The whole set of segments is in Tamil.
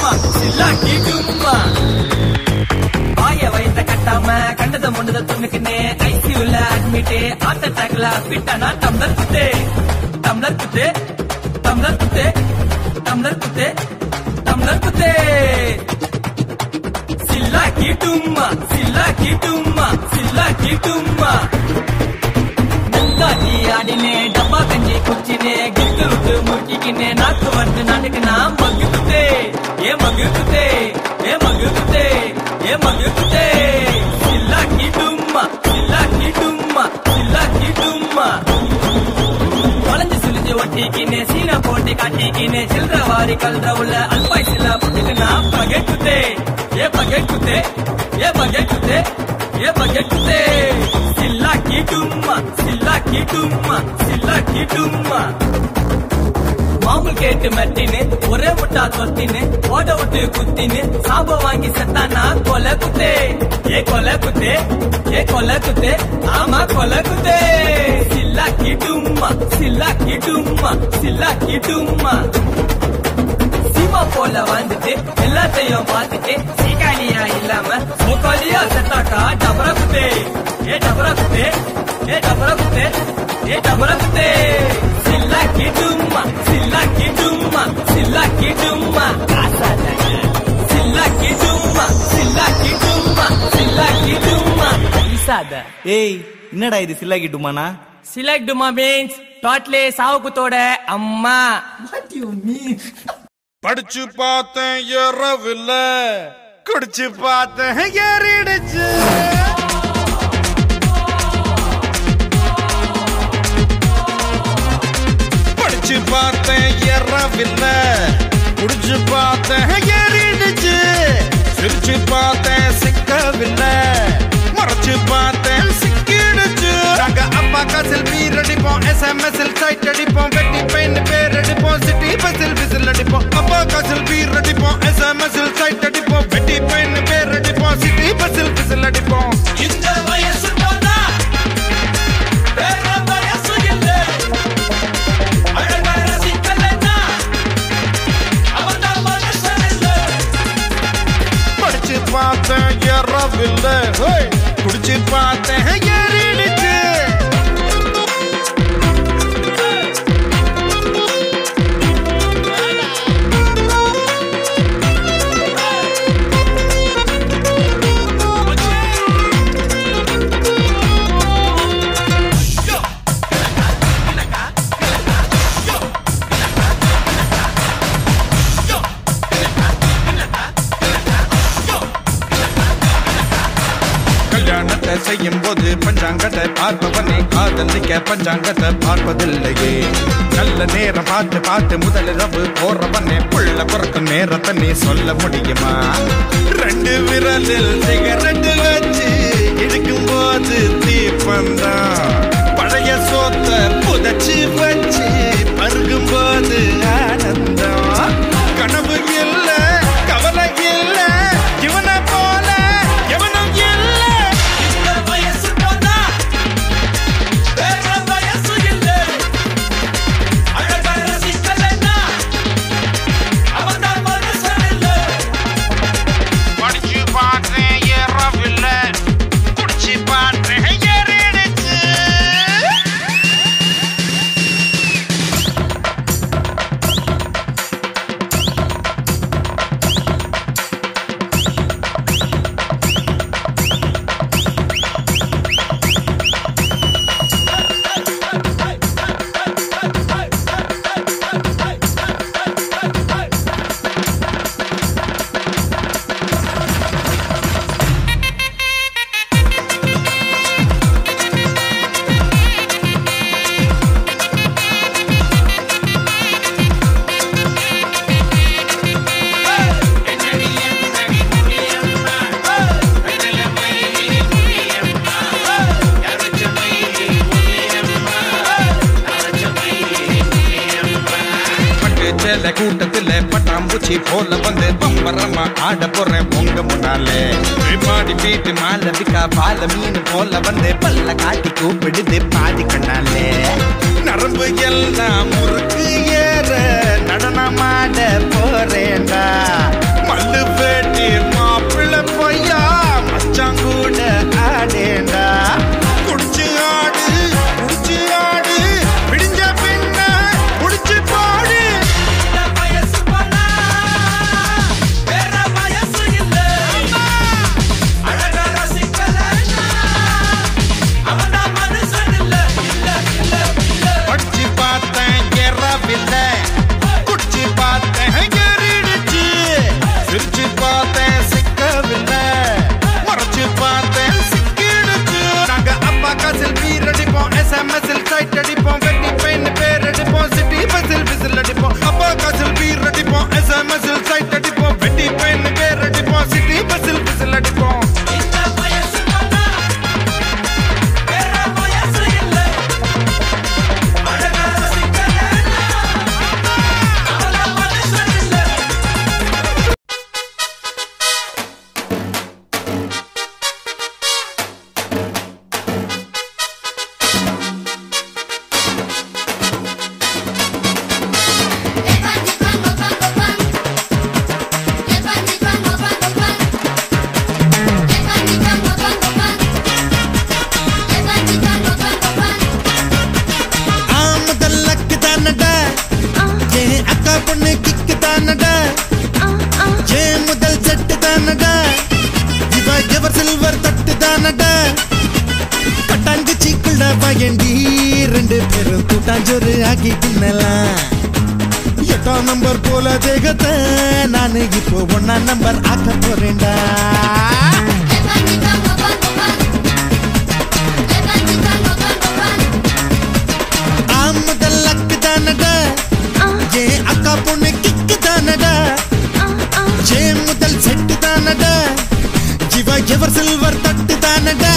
டும்மா சில்லாக்கி டும்மா வாய வயித்த கட்டாம கண்டத முண்டத துணுக்குனே ஐசியூல அட்மிட் ஹார்ட் அட்டாக்ல பிட்டானா டம்ளர் குத்தே டம்ளர் குத்தே டம்ளர் குத்தே டம்ளர் குத்தே டம்ளர் குத்தே சில்லாக்கி டும்மா சில்லாக்கி டும்மா சில்லாக்கி டும்மா முந்தாட்டி ஆடினே டப்பா கஞ்சி குச்சினே கிட்டு விட்டு முட்டிக்கினே நாக்கு வந்து நடுக்குனா மகு குத்தே ஏ மகு குத்தே ஏ மகு குத்தே ஏ மகு குத்தே சில்லாக்கி டும்மா சில்லாக்கி டும்மா சில்லாக்கி டும்மா வளைஞ்சு சுழிஞ்சு ஒட்டிக்கினே சீனா போட்டு காட்டிக்கினே சில்லற வாரி கல்ற உள்ள அல்பாய் சில்லா புட்டுக்குனா பகை குத்தே ஏ பகை குத்தே ஏ பகை குத்தே ஏ பகை குத்தே சில்லாக்கி டும்மா சில்லாக்கி டும்மா சில்லாக்கி டும்மா மாமூல் கேட்டு மெட்டினு ஒரே முட்டா தொத்தினு ஓட விட்டு குத்தினு சாப வாங்கி செத்தானா கொலை குத்தே ஏ கொலை குத்தே ஏ கொலை குத்தே ஆமா கொலை குத்தே சில்லாக்கி டும்மா சில்லாக்கி டும்மா சில்லாக்கி டும்மா சீமா போல வாழ்ந்துட்டு எல்லாத்தையும் பார்த்துட்டு சீக்காலியா இல்லாம சோக்காலியா செத்தாக்கா டபரா குத்தே ஏ டபரா குத்தே ஏ டபரா குத்தே ஏ டபரா குத்தே சில்லாக்கி டும்மா சில்லாக்கி டும்மா சில்லாக்கி டும்மா சில்லாக்கி டும்மா சில்லாக்கி டும்மா சில்லாக்கி டும்மா இசாத ஏய் என்னடா இது சில்லாக்கிட்டுமாண்ணா சிலக் டுமா மீன்ஸ் டோட்லே சாவு குத்தோட அம்மா படிச்சு பார்த்தேன் ஏறவில்ல குடிச்சு பார்த்தேன் ஏறிடுச்சு படிச்சு பார்த்தேன் ஏறவில்ல குடிச்சு பார்த்தேன் ஏறிடுச்சு சிரிச்சு பார்த்தேன் சிக்கவில்லை மறைச்சு பார்த்தேன் சிக்கிடுச்சு நாங்க அப்பா காசில் பீர் அடிப்போம் எஸ்எம்எஸ்எல் சைட் அடிப்போம் வெட்டி பெயின் பேர் அடிப்போம் சிட்டி பஸ்ஸில் விசில் அடிப்போம் அப்பா காசில் பீர் அடிப்போம் எஸ்எம்எஸ்எல் சைட் அடிப்போம் வெட்டி பெயின் பேர் அடிப்போம் சிட்டி பஸ்ஸில் விசில் அடிப்போம் இந்த வயசு போதா வேற வயசு இல்ல அழகார சிக்கலன்னா அவன்தான் மனுஷன் இல்ல படிச்சு பார்த்தேன் ஏறவில்லை ஹோய். குடிச்சு பார்த்தேன் ஏறிடுச்சு கல்யாணத்தை செய்யும் போது பஞ்சாங்கத்தை பார்ப்பவனே காதலிக்க பஞ்சாங்கத்தை பார்ப்பதில்லையே நல்ல நேரம் பார்த்து பார்த்து முதலிரவு போறவனே புள்ள பிறக்கும் நேரத்தை நீ சொல்ல முடியுமா ரெண்டு விரலில் சிகரெட்டு வச்சு இழுக்கும் போது தீப்பந்தான் பழைய சோத்த புதைச்சு வச்சு பருகும் போது ஆனந்தம் கனவு இல்ல கவலை இல்ல இவனை போல எவனும் இல்லை இந்த வயசு போதா வேற வயசு இல்ல அழகார சிக்கலன்னா அவன்தான் மனுஷன் இல்ல படிச்சு பார்த்தேன் ஏறவில்லை குடிச்சு பார்த்தேன் ஏறிடுச்சு பட்டு சேல கூட்டத்துல பட்டாம்பூச்சி போல வந்து பம்பரமா ஆட போறேன் உங்க முன்னாலே பாடி பீட்டு மாலவிக்கா பால மீன் போல வந்து பல்ல காட்டி கூப்பிடுது பாதி கண்ணாலே நரம்பு எல்லாம் முறுக்கு ஏற நடனமாட போறேன்டா பார்த்தேன் ஏறிடுச்சு சிரிச்சு பார்த்தேன் சிக்கவில்லை மறைச்சு பார்த்தேன் சிக்கிடுச்சு நாங்க அப்பா காசில் பீர் அடிப்போம் எஸ்எம்எஸ்ஸில் சைட் அடிப்போம் வெட்டி பெயின் பேர் அடிப்போம் சிட்டி பஸ்ஸில் விசில் அடிப்போம் அப்பா காசில் பீர் அடிப்போம் எஸ்எம்எஸ்ஸில் சைட் அடிப்போம் வெட்டி பெயின் பேர் அடிப்போம் சிட்டி பஸ்ஸில் விசில் அடிப்போம் இந்த வயசு பார்த்தா வேற வயசு இல்ல அழகா ரசிக்கலன்னா அவள மனுஷன் இல்ல ஆமதல் லக்கு தானடா ஏன் அக்கா பொண்ணு கிக்கு தானடா ஏன் முதல் செட்டு தானடா இவ எவர் சில்வர் தட்டு தானடா கட்டாங்குச்சிக்குள்ள பயண்டி ரெண்டு பேரும் கூட்டாஞ்சோறு ஆக்கி தின்னலாம் எட்டாம் நம்பர் போல தேகத்தை நானு இப்போ ஒன்னாம் நம்பர் ஆக்க போறேன்டா ஆமதல் லக்கு தானடா ஏன் அக்கா பொண்ணு கிக்கு தானடா ஏன் முதல் செட்டு தானடா ஜிவா எவர் சில்வர் தட்டு தானடா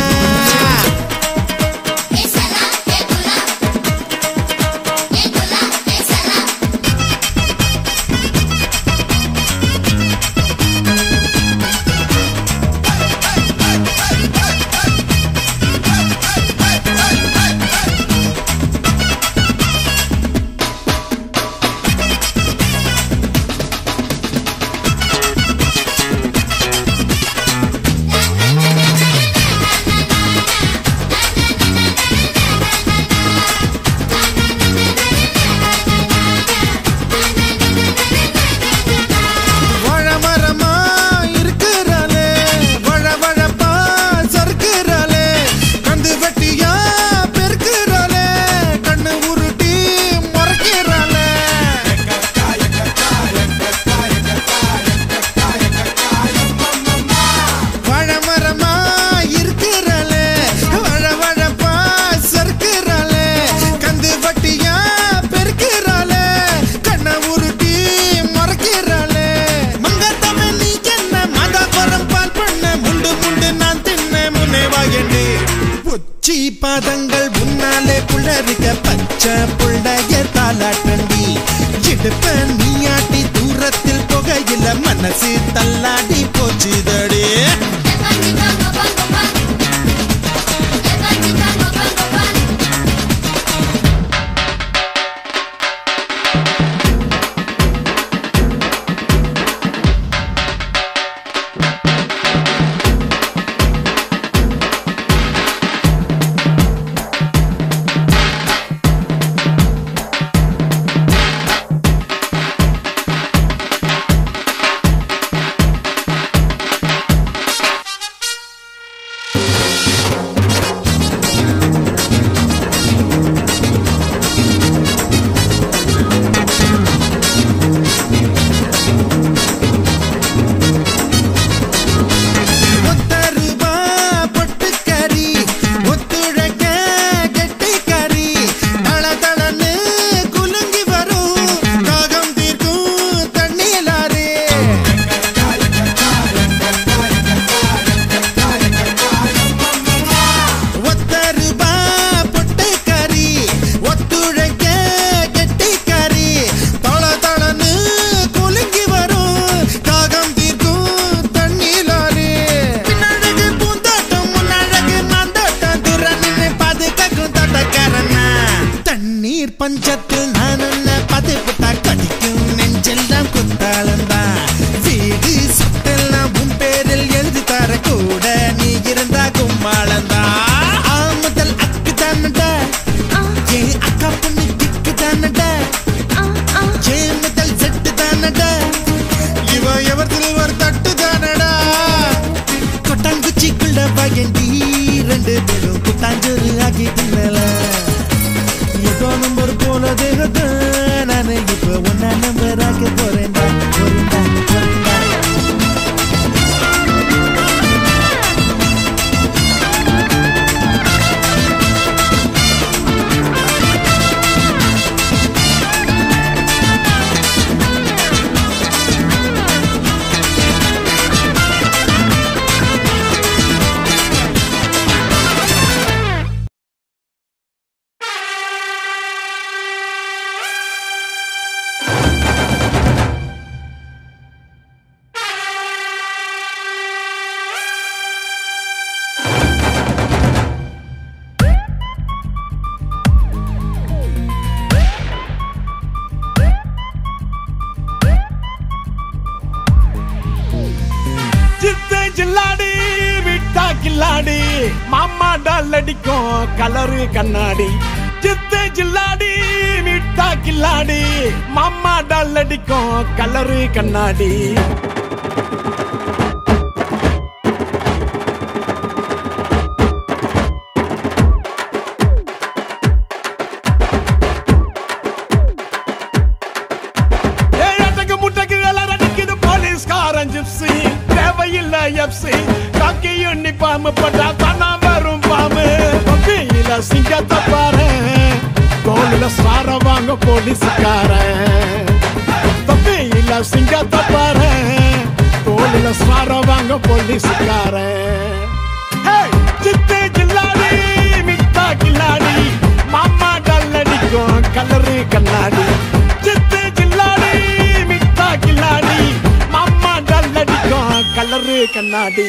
வழ மரமா இருக்கிறாளே வழ வழப்பா சறுக்குறாளே கந்து வெட்டியா பெருக்குறாளே கண்ணு உருட்டி முறைக்கிறாளே வழ மரமா இருக்கிறாளே வழ வழப்பா சறுக்குறாளே கந்து வட்டியா பெருக்குறாளே கண்ண உருட்டி மறைக்கிறாளே மங்கத்தமே நீ என்ன மதாபுரம் பால் பண்ண முண்டு முண்டு நான் தின்ன முன்னே வாயண்டி உச்சி பாதங்கள் முன்னாலே புள்ளரிக்க பச்சை புள்ளைய தாலாட்டண்டி இடுப்ப நீயாட்டி தூரத்தில் புகையில மனசு தள்ளாடி போச்சுதடி ஜில்லாடி மாமா டால் அடிக்கும் கலரு கண்ணாடி சித்து ஜில்லாடி மிட்டா கில்லாடி மாமா டால் அடிக்கும் கலரு கண்ணாடி ஏய், அடக்கு முட்டைக்கு எல்லாம் அடிக்குது போலீஸ்காரன் ஜிப்ஸி தேவையில்லை எப்சி காக்கி யூனிஃபார்ம் போட்டா தானா வரும் பாம்பு தொப்பியில சிங்கத்தை பாரு தோலில சார வாங்க போலீஸ்காரன் தொப்பியில சிங்கத்தை பாரு தோலில சார வாங்க போலீஸ்காரன் ஹேய், சித்து ஜில்லாடி மிட்டா கில்லாடி மாமா டல்லடிக்கும் கலரு கண்ணாடி சித்து ஜில்லாடி மிட்டா கில்லாடி மாமா டல்லடிக்கும் கலரு கண்ணாடி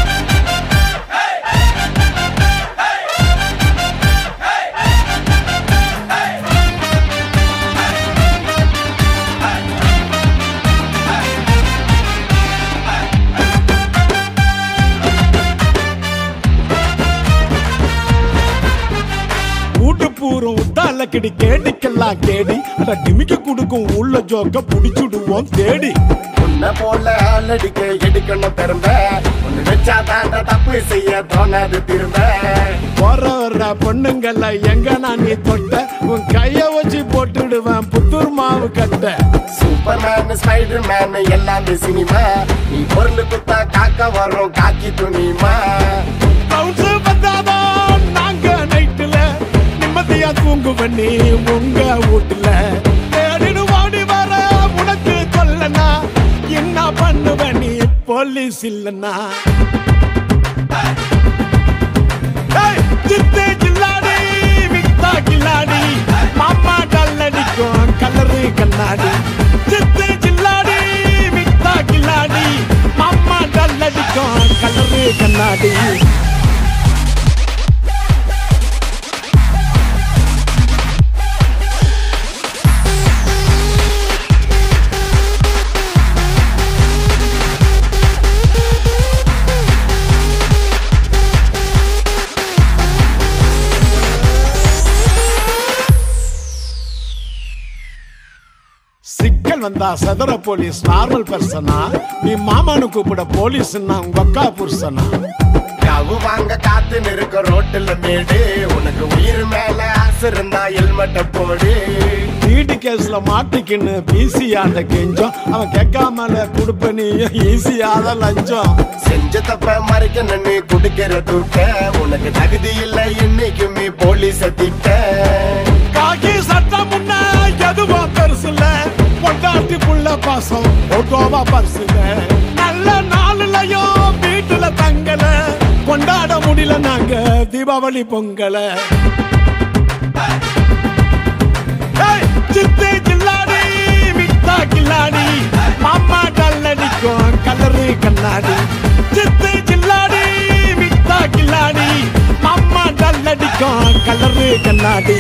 கூட்டு பூரம் உத்தால கிடி கேடிக்கெல்லாம் கேடி அட டிமிக்க குடுக்கும் உள்ள ஜோக்க புடிச்சுடுவோம் தேடி உன்னை போல ஆளடிக்க எடுக்கணும் திரும்ப ஒண்ணு வச்சா தாண்ட தப்பு செய்ய தோணாது திரும்ப போற வர்ற பொண்ணுங்கள எங்க நான் நீ தொட்ட உன் கைய வச்சு போட்டுடுவேன் புத்தூர் மாவு கட்ட சூப்பர் மேன் ஸ்பைடர் மேன் எல்லாமே சினிமா நீ பொருள் குத்தா காக்க வரும் காக்கி துணிமா கவுன்ஸ் வந்தாதான் நாங்க நைட்டுல நிம்மதியா தூங்குவ நீ உங்க வீட்டுல தேடிடு ஓடி வர உனக்கு சொல்லனா என்ன பண்ணுவ நீ போலீஸ் இல்லனா ஏய், சித்து ஜில்லாடி மிட்டா கில்லாடி மாமா டல்லடிக்கும் கலரு கண்ணாடி சித்து ஜில்லாடி மிட்டா கில்லாடி மாமா டல்லடிக்கும் கலரு கண்ணாடி சிக்கல் வந்தா சதுர போலீஸ் நார்மல் பர்சனா நீ மாமானு கூப்பிட போலீஸ் உங்க அக்கா புருஷனா கவு வாங்க காத்து நிற்க ரோட்டுல மேடு உனக்கு உயிர் மேல ஆசை இருந்தா ஹெல்மெட்ட போடு வீட்டு கேஸ்ல மாட்டிக்கின்னு பிசி ஆண்ட கெஞ்சம் அவன் கேட்காமல கொடுப்ப நீ ஈஸியாத லஞ்சம் செஞ்ச தப்ப மறைக்க நின்னு குடுக்கிற தூக்க உனக்கு தகுதி இல்லை இன்னைக்குமே போலீஸ திட்ட காக்கி சட்டம் முன்ன எதுவும் பெருசுல பொண்டாட்டி புள்ள பாசம் ஓட்டோவா பரிசுல நல்ல நாளுலயும் வீட்டுல தங்கல கொண்டாட முடியல நாங்க தீபாவளி பொங்கல ஏய், சித்து ஜில்லாடி மிட்டா கில்லாடி மாமா டல்லடிக்கும் கலரு கண்ணாடி சித்து ஜில்லாடி மிட்டா கில்லாடி மாமா டல்லடிக்கும் கலரு கண்ணாடி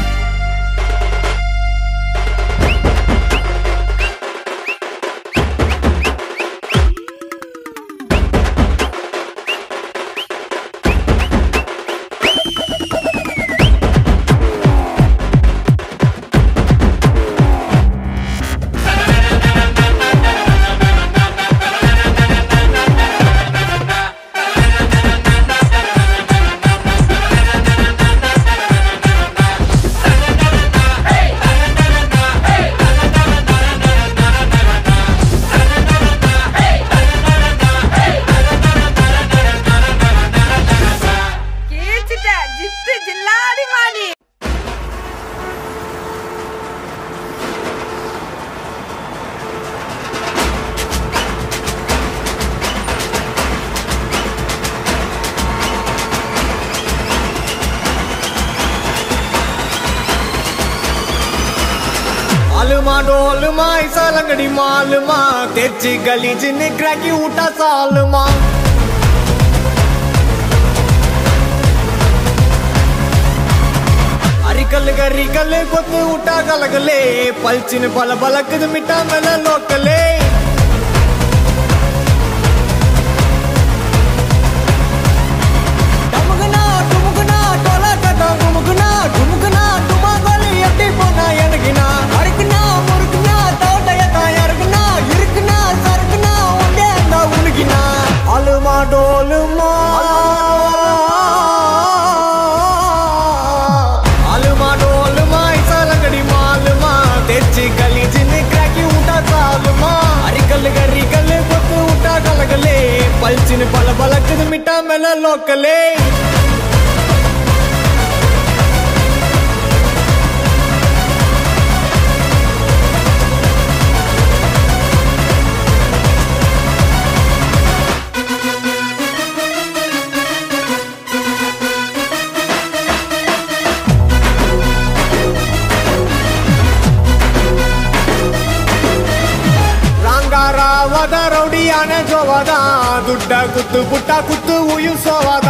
கீழ்ச்சிட்ட ஜித்து ஜில்லாடி மாணி आलमा डोलमा ऐसा लंगड़ी मालमा तेची गली जिन्ने क्रैकी उठा सालमा అరికల్ గరికల్ కొత్త ఊట కలగలే పల్చిన పల బలకదు మిఠా మెల లోకలే பலக்குது மிட்டா மேல லோக்கலே ರಾಂಗಾರಾವದ ರೌಡಿಯಾನೆ ಜೋವದ ದುಡ್ಡ ಕುತ್ತು ಪುಟ್ಟ ಕುತ್ತು ಉಯಿಸೋವದ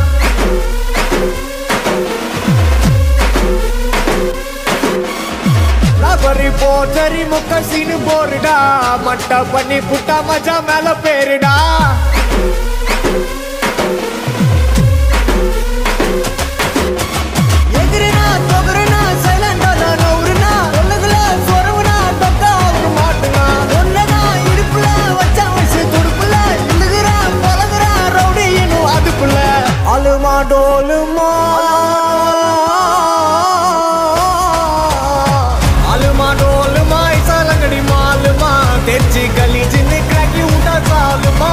லபரி போச்சரி முக்க சீனு போருடா மட்ட பண்ணி புட்டா மஜா மேல பேருடா எதிரினா தொகுருனா சைலண்டா நவுருனா ஒல்லுகுல சொரவுனா தொக்கா ஒரு மாட்டுனா ஒன்னதா இடுப்புல வச்சா வச்சு துடுப்புல இழுகுறா பழகுறா ரவுடி இன்னும் அதுக்குள்ள அலுமா டோலுமா அலுமா டோலுமா இசாலங்கடி மாலுமா தெரிச்சு கலீஜின்னு கிராக்கி விட்டா சாலுமா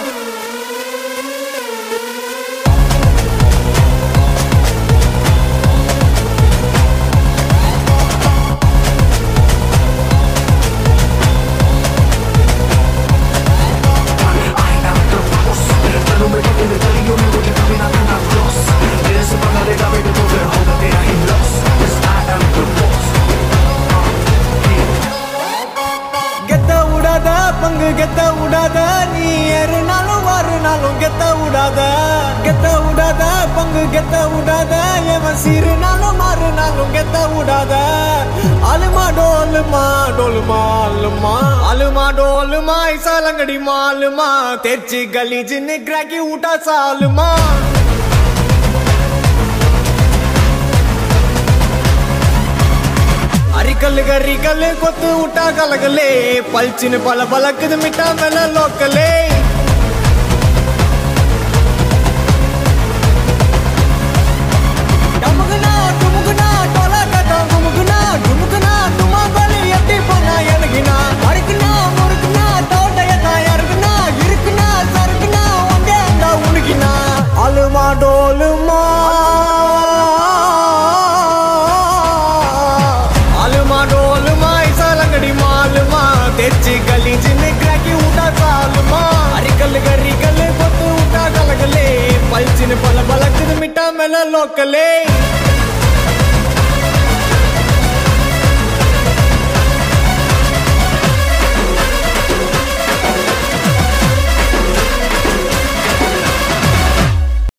கெத்த விடாத பங்கு கெத்த விடாத நீ ஏறுனாலும் வாருனாலும் கெத்த விடாத கெத்த விடாத பங்கு கெத்த விடாத எவன் சீருனாலும் மாறுனாலும் கெத்த விடாத அலுமா டோலுமா டோலுமா அலுமா அலுமா டோலுமா இசாலங்கடி மாலுமா தெரிச்சு கலீஜின்னு கிராக்கி விட்டா சாலுமா அரிக்கல்லு கரிக்கல்லு கொத்து விட்டா கலகலே பல்ச்சின்னு பல பலக்குது மிட்டா மேல லோக்கலே டமுகுனா, டுமுகுனா, டொலா கட்டா குமுகுனா, டுமுகுனா, டுமாங்கோலி எப்படி போனா எனக்குனா? அறுக்குனா, முறுக்குனா, தோட்டையத்தா இறக்குனா, இருக்குனா, சறுக்குனா, ஒண்டே அண்டா உனக்குனா. அலுமா டோலுமா அலுமா டோலுமா இசாலங்கடி மாலுமா தெரிச்சு கலீஜின்னு கிராக்கி விட்டா சாலுமா அரிக்கல்லு கரிக்கல்லு கொத்து விட்டா கலகலே பல்ச்சின்னு பல பலக்குது மிட்டா மேல லோக்கலே